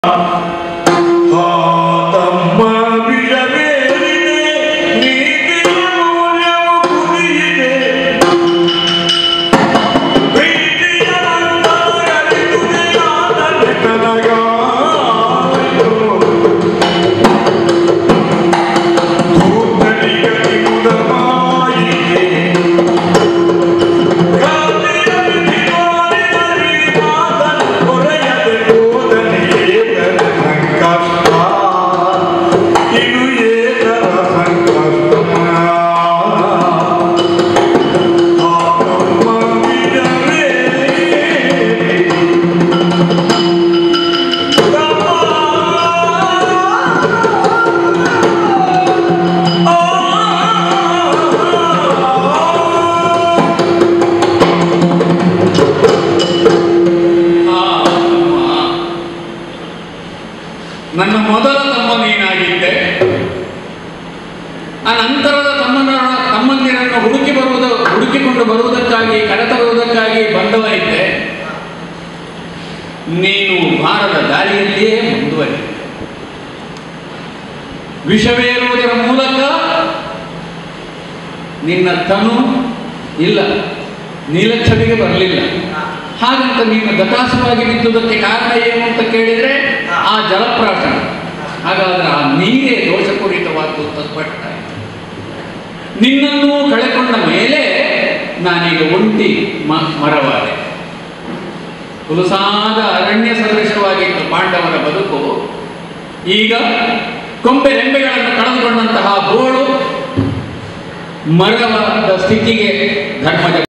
ಆ ತಮ್ಮ ವಿಷವೇರಿದೆ ನೀತಿಯ ಮೌಲ್ಯವು ಕುರಿಯಿದೆ ಪ್ರೀತಿಯ ನಂತರಗಲಿದುದೆ ಆದನೆ ನನಗಾಯಿತು. ಧೂರ್ತನಿಗತಿ ಮುದಮಾಯಿತೆ. ಕಾಂತಿಯಲ್ಲಿ ತಿರುವಳಿನಲ್ಲಿ ಮಾತನು ಕೊರೆಯದೆ ಹೋದನೆ ಏಕರ ಸಂಕಷ್ಟ. ಇದು ಏಕರ ಸಂಕಷ್ಟ. ಆ ತಮ್ಮ. ನನ್ನ ಮೊದಲ ತಮ್ಮ ನೀನಾಗಿದ್ದೆ ಆ ನಂತರದ ತಮ್ಮನ ತಮ್ಮಂದಿರನ್ನು ಹುಡುಕಿ ಬರುವುದು ಹುಡುಕಿಕೊಂಡು ಬರುವುದಕ್ಕಾಗಿ ಕರೆತರುವುದಕ್ಕಾಗಿ ಬಂದವನಿದ್ದೆ ನೀನು ಭಾರದ ದಾರಿಯಲ್ಲಿಯೇ ಮುಂದುವರಿ ವಿಷವೇರುವುದರ ಮೂಲಕ ನಿನ್ನ ತನು ಇಲ್ಲ ನೀಲಚ್ಛವಿಗೆ ಬರಲಿಲ್ಲ ಹಾಗಂತ ನೀನು ಗತಾಸವಾಗಿ ಬಿದ್ದುದಕ್ಕೆ ಕಾರಣ ಏನು ಅಂತ ಕೇಳಿದರೆ ಆ ಜಲಪ್ರಾಶನ ಹಾಗಾದ್ರೆ ಆ ನೀರೇ ದೋಷಪೂರಿತವಾದ್ದು ಅಂತ ಸ್ಪಷ್ಟ ಆಯ್ತು. ನಿನ್ನನ್ನು ಕಳೆಕೊಂಡ ಮೇಲೆ ನಾನೀಗ ಒಂಟಿ ಮ ಮರವಾದೆ ಹುಲಸಾದ ಅರಣ್ಯ ಸದೃಶವಾಗಿತ್ತು ಪಾಂಡವರ ಬದುಕು ಈಗ ಕೊಂಬೆ ರೆಂಬೆಗಳನ್ನು ಕಳೆದುಕೊಂಡಂತಹ ಗೋಳು ಮರವಾದ ಸ್ಥಿತಿಗೆ ಧರ್ಮದ